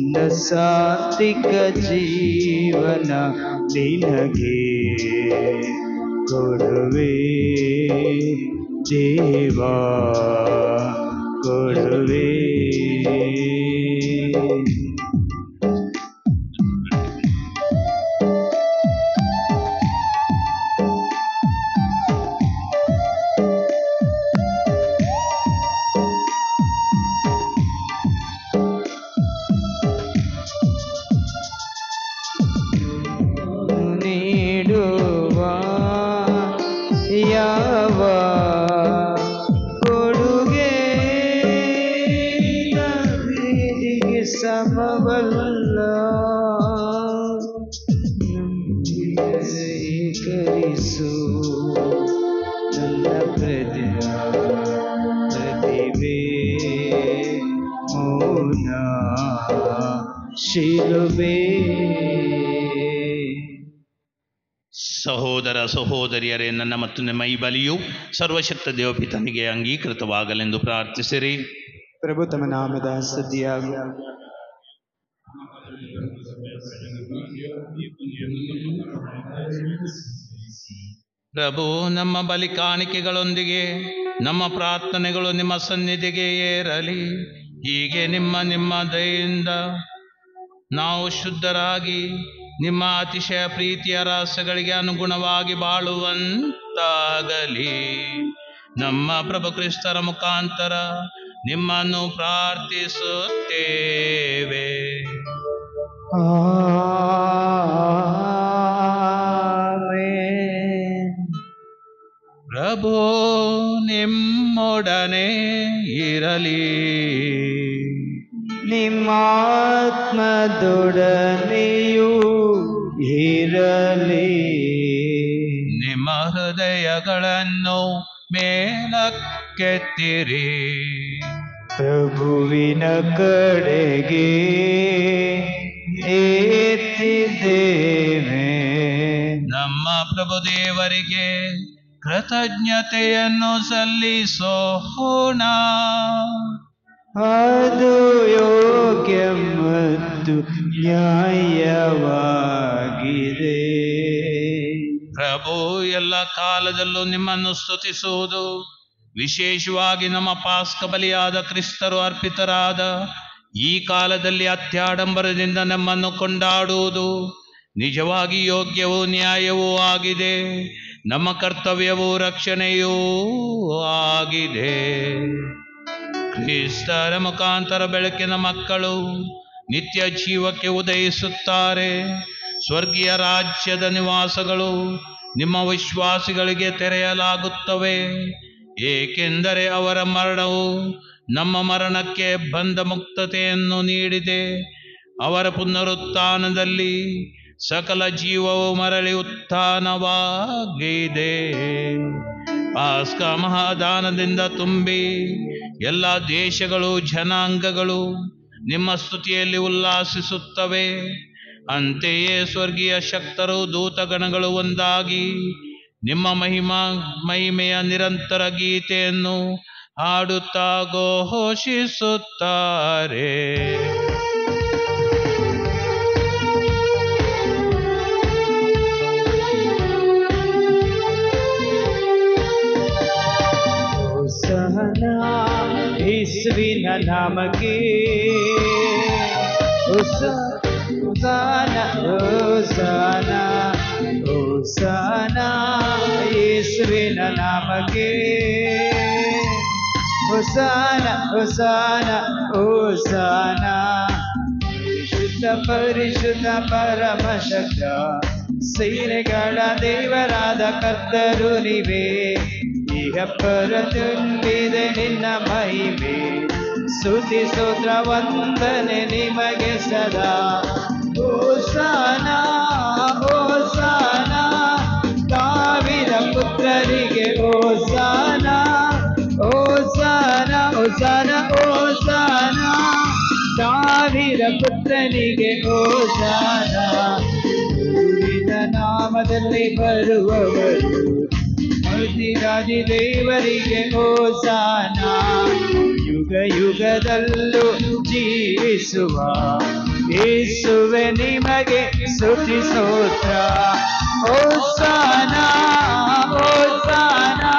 ನನ್ನ ಸಾತ್ವಿಕ ಜೀವನ ನಿನಗೆ ಕೊಡುವೆ ದೇವಾ ಕೊಡುವೆ ನೀಡುವ ಯಾವ ಕೊಡುಗೆ ಪ್ರೀತಿಗೆ ಸಮವಲ್ಲ ಸ್ವೀಕರಿಸು ನನ್ನ ಪ್ರತಿ ಪ್ರತಿಭೆ ಮೌನ ಶಿಲುಬೆ ಸಹೋದರ ಸಹೋದರಿಯರೇ ನನ್ನ ಮತ್ತು ನಿಮ್ಮ ಈ ಬಲಿಯು ಸರ್ವಶಕ್ತ ದೇವಪಿತನಿಗೆ ಅಂಗೀಕೃತವಾಗಲೆಂದು ಪ್ರಾರ್ಥಿಸಿರಿ ಪ್ರಭು ತಮ್ಮ ನಾಮದ ಸದ್ಯಾಗ ಪ್ರಭು ನಮ್ಮ ಬಲಿ ಕಾಣಿಕೆಗಳೊಂದಿಗೆ ನಮ್ಮ ಪ್ರಾರ್ಥನೆಗಳು ನಿಮ್ಮ ಸನ್ನಿಧಿಗೆ ಏರಲಿ ಹೀಗೆ ನಿಮ್ಮ ನಿಮ್ಮ ದಯೆಯಿಂದ ನಾವು ಶುದ್ಧರಾಗಿ ನಿಮ್ಮ ಅತಿಶಯ ಪ್ರೀತಿಯ ರಹಸ್ಯಗಳಿಗೆ ಅನುಗುಣವಾಗಿ ಬಾಳುವಂತಾಗಲಿ ನಮ್ಮ ಪ್ರಭು ಕ್ರಿಸ್ತರ ಮುಖಾಂತರ ನಿಮ್ಮನ್ನು ಪ್ರಾರ್ಥಿಸುತ್ತೇವೆ ಆಮೆನ್. ಪ್ರಭು ನಿಮ್ಮೊಡನೆ ಇರಲಿ ನಿಮ್ಮಾತ್ಮದೊಡನೆಯೂ ಇರಲಿ ನಿಮ್ಮ ಹೃದಯಗಳನ್ನು ಮೇಲಕ್ಕೆತ್ತಿರಿ ಪ್ರಭುವಿನ ಕಡೆಗೆ ಏತ್ತಿದ್ದೇವೆ ನಮ್ಮ ಪ್ರಭು ದೇವರಿಗೆ ಕೃತಜ್ಞತೆಯನ್ನು ಸಲ್ಲಿಸೋಣ ಅದು ಯೋಗ್ಯ ಮತ್ತು ನ್ಯಾಯವಾಗಿದೆ ಪ್ರಭು ಎಲ್ಲ ಕಾಲದಲ್ಲೂ ನಿಮ್ಮನ್ನು ಸ್ತುತಿಸುವುದು ವಿಶೇಷವಾಗಿ ನಮ್ಮ ಪಾಸ್ಕ ಬಲಿಯಾದ ಕ್ರಿಸ್ತರು ಅರ್ಪಿತರಾದ ಈ ಕಾಲದಲ್ಲಿ ಅತ್ಯಾಡಂಬರದಿಂದ ನಮ್ಮನ್ನು ಕೊಂಡಾಡುವುದು ನಿಜವಾಗಿ ಯೋಗ್ಯವೂ ನ್ಯಾಯವೂ ಆಗಿದೆ ನಮ್ಮ ಕರ್ತವ್ಯವೂ ರಕ್ಷಣೆಯೂ ಆಗಿದೆ ಕ್ರಿಸ್ತರ ಮುಖಾಂತರ ಬೆಳಕಿನ ಮಕ್ಕಳು ನಿತ್ಯ ಜೀವಕ್ಕೆ ಉದಯಿಸುತ್ತಾರೆ ಸ್ವರ್ಗೀಯ ರಾಜ್ಯದ ನಿವಾಸಗಳು ನಿಮ್ಮ ವಿಶ್ವಾಸಿಗಳಿಗೆ ತೆರೆಯಲಾಗುತ್ತವೆ ಏಕೆಂದರೆ ಅವರ ಮರಣವು ನಮ್ಮ ಮರಣಕ್ಕೆ ಬಂಧ ಮುಕ್ತತೆಯನ್ನು ನೀಡಿದೆ ಅವರ ಪುನರುತ್ಥಾನದಲ್ಲಿ ಸಕಲ ಜೀವವು ಮರಳಿ ಉತ್ಥಾನವಾಗಿದೆ ಪಾಸ್ಕ ಮಹಾದಾನದಿಂದ ತುಂಬಿ ಎಲ್ಲ ದೇಶಗಳು ಜನಾಂಗಗಳು ನಿಮ್ಮ ಸ್ತುತಿಯಲ್ಲಿ ಉಲ್ಲಾಸಿಸುತ್ತವೆ ಅಂತೆಯೇ ಸ್ವರ್ಗೀಯ ಶಕ್ತರು ದೂತಗಣಗಳು ಒಂದಾಗಿ ನಿಮ್ಮ ಮಹಿಮಾ ಮಹಿಮೆಯ ನಿರಂತರ ಗೀತೆಯನ್ನು ಹಾಡುತ್ತಾ ಘೋಷಿಸುತ್ತಾರೆ ಸಹನ ಯೇಸುವಿನ ನಾಮಕ್ಕೆ ಉಸಾನ ಉಸಾನ ಉಸಾನ ಯೇಸುವಿನ ನಾಮಕ್ಕೆ ಉಸಾನ ಉಸಾನ ಉಸಾನ ಪರಿಶುದ್ಧ ಪರಿಶುದ್ಧ ಪರಮಶಕ್ತ ಸೈನ್ಯಗಳ ದೇವರಾದ ಕರ್ತರು ನೀವೇ ಈಗ ಪರ ತುಂಬಿದೆ ನಿನ್ನ ಮಹಿಮೆ ಸ್ತುತಿ ಸ್ತೋತ್ರ ವಂದನೆ ನಿಮಗೆ ಸದಾ ಓಸಾನ ಓಸಾನ ಸಾವಿರ ಪುತ್ರರಿಗೆ ಓಸಾನ ಓಸಾನ ಓಸಾನ ಓಸಾನ ಸಾವಿರ ಪುತ್ರನಿಗೆ ಓಸಾನ ಗುರುವಿನ ನಾಮದಲ್ಲಿ ಬರುವವರು ಸ್ತುತಿರಾದಿ ದೇವರಿಗೆ ಓಸಾನ ಯುಗ ಯುಗದಲ್ಲೂ ಜೀವಿಸುವ ಯೇಸುವೆ ನಿಮಗೆ ಸ್ತುತಿ ಸ್ತೋತ್ರ ಓಸಾನ ಓಸಾನ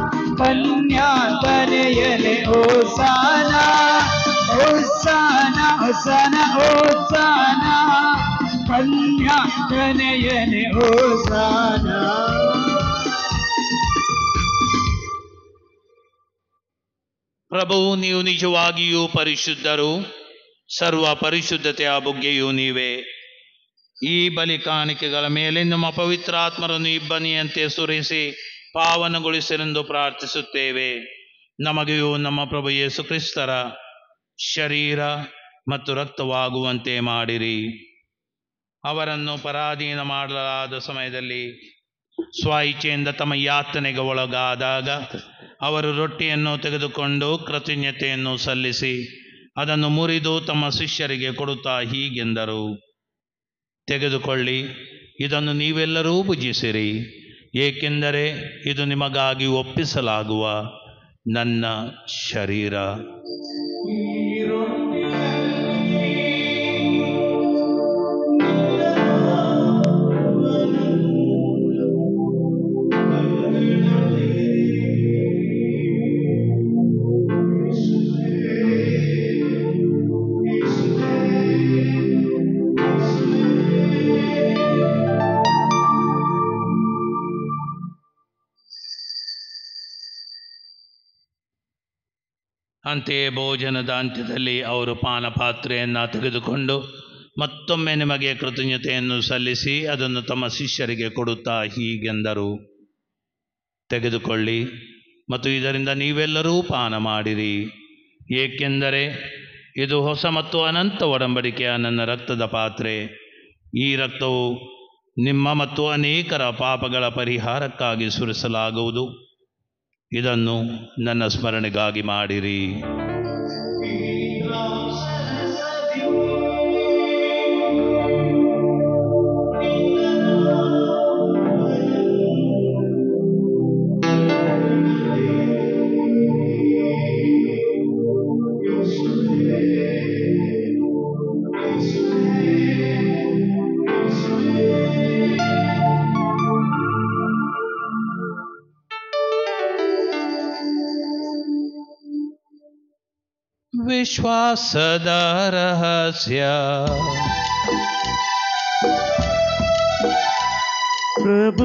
ಪನ್ಯಾತನೆಯನೆ ಓಸಾನ ಓಸಾನ ಓಸಾನ ಓಸಾನ ಪನ್ಯಾತನೆಯನೆ ಓಸಾನ ಪ್ರಭು ನೀವು ನಿಜವಾಗಿಯೂ ಪರಿಶುದ್ಧರು ಸರ್ವ ಪರಿಶುದ್ಧತೆಯ ಬುಗ್ಗೆಯೂ ನೀವೇ ಈ ಬಲಿ ಕಾಣಿಕೆಗಳ ಮೇಲೆ ನಮ್ಮ ಪವಿತ್ರ ಆತ್ಮರನ್ನು ಇಬ್ಬನಿಯಂತೆ ಸುರಿಸಿ ಪಾವನಗೊಳಿಸಿರೆಂದು ಪ್ರಾರ್ಥಿಸುತ್ತೇವೆ ನಮಗೆಯೂ ನಮ್ಮ ಪ್ರಭು ಯೇಸು ಕ್ರಿಸ್ತರ ಶರೀರ ಮತ್ತು ರಕ್ತವಾಗುವಂತೆ ಮಾಡಿರಿ ಅವರನ್ನು ಪರಾಧೀನ ಮಾಡಲಾದ ಸಮಯದಲ್ಲಿ ಸ್ವ ಇಚ್ಛೆಯಿಂದ ತಮ್ಮ ಯಾತನೆಗೆ ಒಳಗಾದಾಗ ಅವರು ರೊಟ್ಟಿಯನ್ನು ತೆಗೆದುಕೊಂಡು ಕೃತಜ್ಞತೆಯನ್ನು ಸಲ್ಲಿಸಿ ಅದನ್ನು ಮುರಿದು ತಮ್ಮ ಶಿಷ್ಯರಿಗೆ ಕೊಡುತ್ತಾ ಹೀಗೆಂದರು ತೆಗೆದುಕೊಳ್ಳಿ ಇದನ್ನು ನೀವೆಲ್ಲರೂ ಭುಜಿಸಿರಿ ಏಕೆಂದರೆ ಇದು ನಿಮಗಾಗಿ ಒಪ್ಪಿಸಲಾಗುವ ನನ್ನ ಶರೀರ ಅಂತೆಯೇ ಭೋಜನದ ಅಂತ್ಯದಲ್ಲಿ ಅವರು ಪಾನಪಾತ್ರೆಯನ್ನು ತೆಗೆದುಕೊಂಡು ಮತ್ತೊಮ್ಮೆ ನಿಮಗೆ ಕೃತಜ್ಞತೆಯನ್ನು ಸಲ್ಲಿಸಿ ಅದನ್ನು ತಮ್ಮ ಶಿಷ್ಯರಿಗೆ ಕೊಡುತ್ತಾ ಹೀಗೆಂದರು ತೆಗೆದುಕೊಳ್ಳಿ ಮತ್ತು ಇದರಿಂದ ನೀವೆಲ್ಲರೂ ಪಾನ ಮಾಡಿರಿ ಏಕೆಂದರೆ ಇದು ಹೊಸ ಮತ್ತು ಅನಂತ ಒಡಂಬಡಿಕೆಯ ನನ್ನ ರಕ್ತದ ಪಾತ್ರೆ ಈ ರಕ್ತವು ನಿಮ್ಮ ಮತ್ತು ಅನೇಕರ ಪಾಪಗಳ ಪರಿಹಾರಕ್ಕಾಗಿ ಸುರಿಸಲಾಗುವುದು ಇದನ್ನು ನನ್ನ ಸ್ಮರಣೆಗಾಗಿ ಮಾಡಿರಿ ವಿಶ್ವಾಸದ ರಹಸ್ಯ ಪ್ರಭು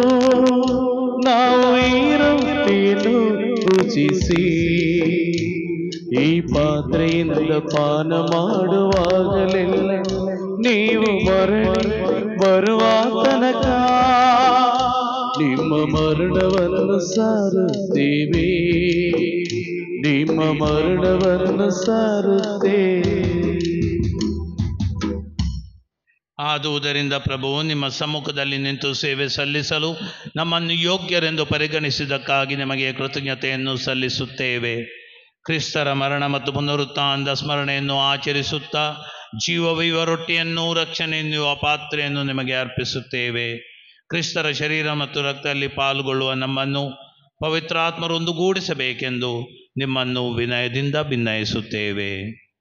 ನಾವು ಈ ರೊಟ್ಟಿಯನ್ನು ರುಚಿಸಿ ಈ ಪಾತ್ರೆಯಿಂದ ಪಾನ ಮಾಡುವಾಗಲೆಲ್ಲ ನೀವು ಮರಳಿ ಬರುವ ತನಕ ನಿಮ್ಮ ಮರಣವನ್ನು ಸಾರುತ್ತೇವೆ ನಿಮ್ಮ ಮರಣವನ್ನು ಸಾರುತ್ತೇವೆ ಆದುದರಿಂದ ಪ್ರಭು ನಿಮ್ಮ ಸಮ್ಮುಖದಲ್ಲಿ ನಿಂತು ಸೇವೆ ಸಲ್ಲಿಸಲು ನಮ್ಮನ್ನು ಯೋಗ್ಯರೆಂದು ಪರಿಗಣಿಸಿದ್ದಕ್ಕಾಗಿ ನಿಮಗೆ ಕೃತಜ್ಞತೆಯನ್ನು ಸಲ್ಲಿಸುತ್ತೇವೆ ಕ್ರಿಸ್ತರ ಮರಣ ಮತ್ತು ಪುನರುತ್ಥಾನದ ಸ್ಮರಣೆಯನ್ನು ಆಚರಿಸುತ್ತಾ ಜೀವವಿವ ರೊಟ್ಟಿಯನ್ನು ರಕ್ಷಣೆಯನ್ನು ಪಾತ್ರೆಯನ್ನು ನಿಮಗೆ ಅರ್ಪಿಸುತ್ತೇವೆ ಕ್ರಿಸ್ತರ ಶರೀರ ಮತ್ತು ರಕ್ತದಲ್ಲಿ ಪಾಲ್ಗೊಳ್ಳುವ ನಮ್ಮನ್ನು ಪವಿತ್ರಾತ್ಮರು ಒಂದುಗೂಡಿಸಬೇಕೆಂದು ನಿಮ್ಮನ್ನು ವಿನಯದಿಂದ ಭಿನ್ನಯಿಸುತ್ತೇವೆ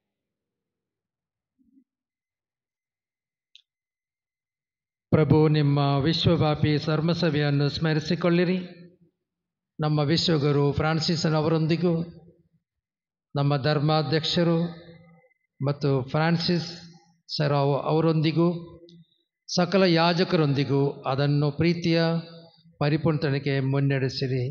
ಪ್ರಭು ನಿಮ್ಮ ವಿಶ್ವವ್ಯಾಪಿ ಧರ್ಮಸಭೆಯನ್ನು ಸ್ಮರಿಸಿಕೊಳ್ಳಿರಿ ನಮ್ಮ ವಿಶ್ವಗುರು ಫ್ರಾನ್ಸಿಸನ್ ಅವರೊಂದಿಗೂ ನಮ್ಮ ಧರ್ಮಾಧ್ಯಕ್ಷರು ಮತ್ತು ಫ್ರಾನ್ಸಿಸ್ ಸರ್ ಅವ- ಅವರೊಂದಿಗೂ ಸಕಲ ಯಾಜಕರೊಂದಿಗೂ ಅದನ್ನು ಪ್ರೀತಿಯ ಪರಿಪೂರ್ಣತೆಗೆ ಮುನ್ನಡೆಸಿರಿ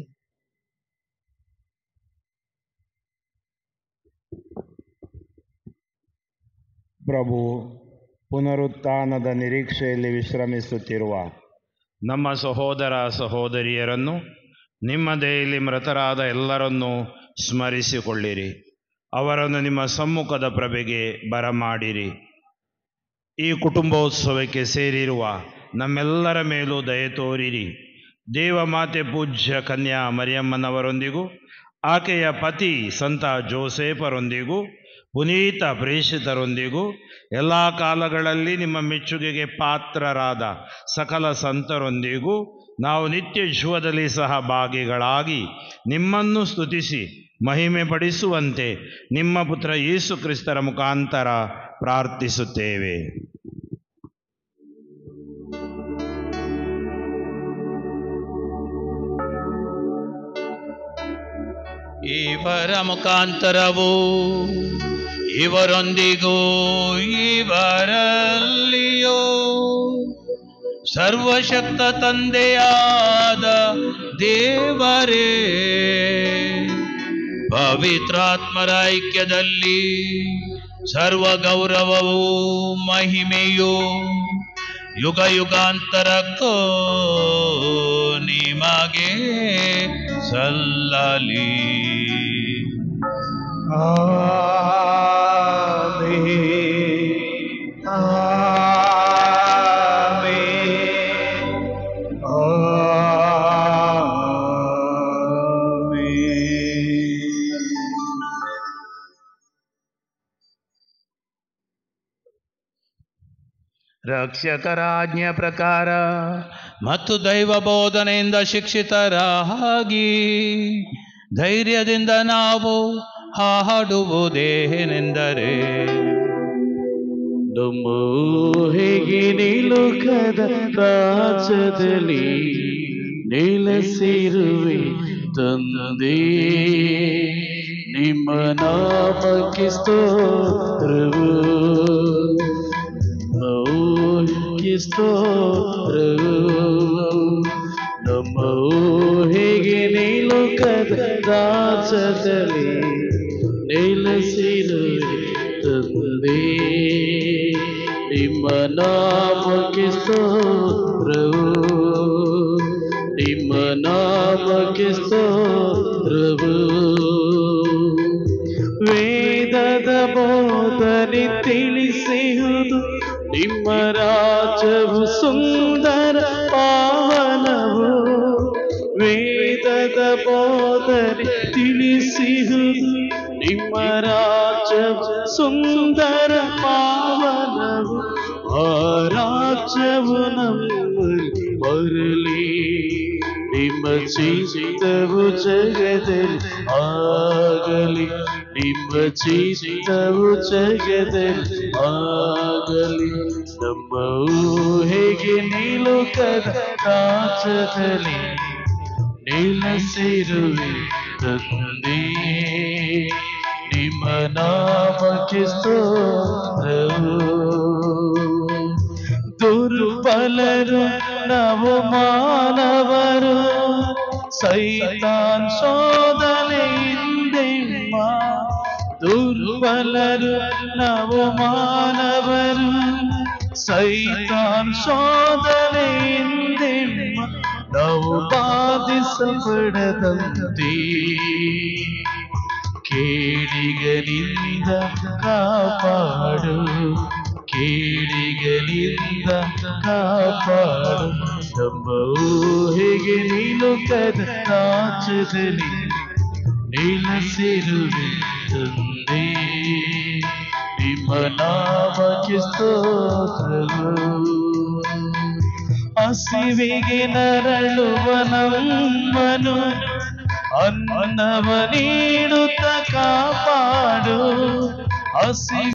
ಪ್ರಭು ಪುನರುತ್ಥಾನದ ನಿರೀಕ್ಷೆಯಲ್ಲಿ ವಿಶ್ರಮಿಸುತ್ತಿರುವ ನಮ್ಮ ಸಹೋದರ ಸಹೋದರಿಯರನ್ನು ನಿಮ್ಮ ದಯೆಯಲ್ಲಿ ಮೃತರಾದ ಎಲ್ಲರನ್ನೂ ಸ್ಮರಿಸಿಕೊಳ್ಳಿರಿ ಅವರನ್ನು ನಿಮ್ಮ ಸಮ್ಮುಖದ ಪ್ರಭೆಗೆ ಬರಮಾಡಿರಿ ಈ ಕುಟುಂಬೋತ್ಸವಕ್ಕೆ ಸೇರಿರುವ ನಮ್ಮೆಲ್ಲರ ಮೇಲೂ ದಯೆ ತೋರಿರಿ ದೇವಮಾತೆ ಪೂಜ್ಯ ಕನ್ಯಾ ಮರಿಯಮ್ಮನವರೊಂದಿಗೂ ಆಕೆಯ ಪತಿ ಸಂತ ಜೋಸೇಫರೊಂದಿಗೂ ಪುನೀತ ಪ್ರೇಷಿತರೊಂದಿಗೂ ಎಲ್ಲ ಕಾಲಗಳಲ್ಲಿ ನಿಮ್ಮ ಮೆಚ್ಚುಗೆಗೆ ಪಾತ್ರರಾದ ಸಕಲ ಸಂತರೊಂದಿಗೂ ನಾವು ನಿತ್ಯ ಜೀವದಲ್ಲಿ ಸಹ ಭಾಗಿಗಳಾಗಿ ನಿಮ್ಮನ್ನು ಸ್ತುತಿಸಿ ಮಹಿಮೆ ಪಡಿಸುವಂತೆ ನಿಮ್ಮ ಪುತ್ರ ಯೇಸು ಕ್ರಿಸ್ತರ ಮುಖಾಂತರ ಪ್ರಾರ್ಥಿಸುತ್ತೇವೆ ಇವರ ಮುಖಾಂತರವು ಇವರೊಂದಿಗೂ ಇವರಲ್ಲಿಯೋ ಸರ್ವಶಕ್ತ ತಂದೆಯಾದ ದೇವರೇ ಪವಿತ್ರಾತ್ಮರ ಐಕ್ಯದಲ್ಲಿ ಸರ್ವ ಗೌರವವು ಮಹಿಮೆಯು ಯುಗ ಯುಗಾಂತರಕ್ಕೂ ನಿಮಗೆ ಸಲ್ಲಲಿ ರಕ್ಷಕರ ಆಜ್ಞೆ ಪ್ರಕಾರ ಮತ್ತು ದೈವ ಬೋಧನೆಯಿಂದ ಶಿಕ್ಷಿತರಾಗಿ ಧೈರ್ಯದಿಂದ ನಾವು ಹಾಡುವುದೇನೆಂದರೆ ನಮ್ಮ ಹೇಗೆ ನಿಲುಕದ ರಾಜ್ಯದಲ್ಲಿ ನೆಲೆಸಿರುವೆ ತಂದೆ ನಿಮ್ಮ ನಾಮಕ್ಕೆ ಸ್ತೋತ್ರವು ಮೌಲ್ಯಕ್ಕೆ ಸ್ತೋತ್ರವು ನಮ್ಮ ಹೇಗೆ ನಿಲುಕದ ರಾಜ್ಯದಲ್ಲಿ ನೆಲೆಸಿರುವೆ ತಂದೆ ನಿಮ್ಮ ನಾಮಕ್ಕೆ ಸ್ತೋತ್ರವು ನಿಮ್ಮ ನಾಮಕ್ಕೆ ಸ್ತೋತ್ರವು ವೇದದ ಬೋಧನೆ ತಿಳಿಸುವುದು ನಿಮ್ಮ ರಾಜ್ಯವು ಸುಂದರ ಪಾವನವು ವೇದದ ಬೋಧನೆ ತಿಳಿಸುವುದು ನಿಮ್ಮ ರಾಜ್ಯವು ಸುಂದರ ಪಾವನವು ಆ ರಾಜ್ಯವು ನಮ್ಮಲ್ಲಿ ಬರಲಿ ನಿಮ್ಮ ಚಿತ್ತವು ಜಗದಲ್ಲಿ ಆಗಲಿ ನಿಮ್ಮ ಚಿತ್ತವು ಜಗದಲ್ಲಿ ಆಗಲಿ ನಮ್ಮ ಊಹೆಗೆ ನಿಲುಕದ ರಾಜ್ಯದಲ್ಲಿ ನೆಲೆಸಿರುವೆ ತಂದೆ ನಿಮ್ಮ ನಾಮಕ್ಕೆ ಸ್ತೋತ್ರವು ದುರ್ಬಲರು ನಾವು ಮಾನವರು ಸೈತಾನ್ ಶೋಧನೆಯಿಂದೆಮ್ಮ ದುರ್ಬಲರು ನಾವು ಮಾನವರು ಸೈತಾನ್ ಶೋಧನೆಯಿಂದೆಮ್ಮ ನಾವು ಬಾಧಿಸಪಡದಂತೆ ಕೇಳಿಗರಿಂದ ಕಾಪಾಡು ಕೇಳಿಗರಿಂದ ಕಾಪಾಡು ನಮ್ಮ ಊಹೆಗೆ ನಿಲುಕದ ರಾಜ್ಯದಲ್ಲಿ ನೆಲೆಸಿರುವೆ ತಂದೆ ನಿಮ್ಮ ನಾಮಕ್ಕೆ ಸ್ತೋತ್ರವು ಹಸಿವಿಗೆ ನರಳುವ ನಮ್ಮನು ಅನ್ನವ ನೀಡುತ್ತ ಕಾಪಾಡು ಹಸಿ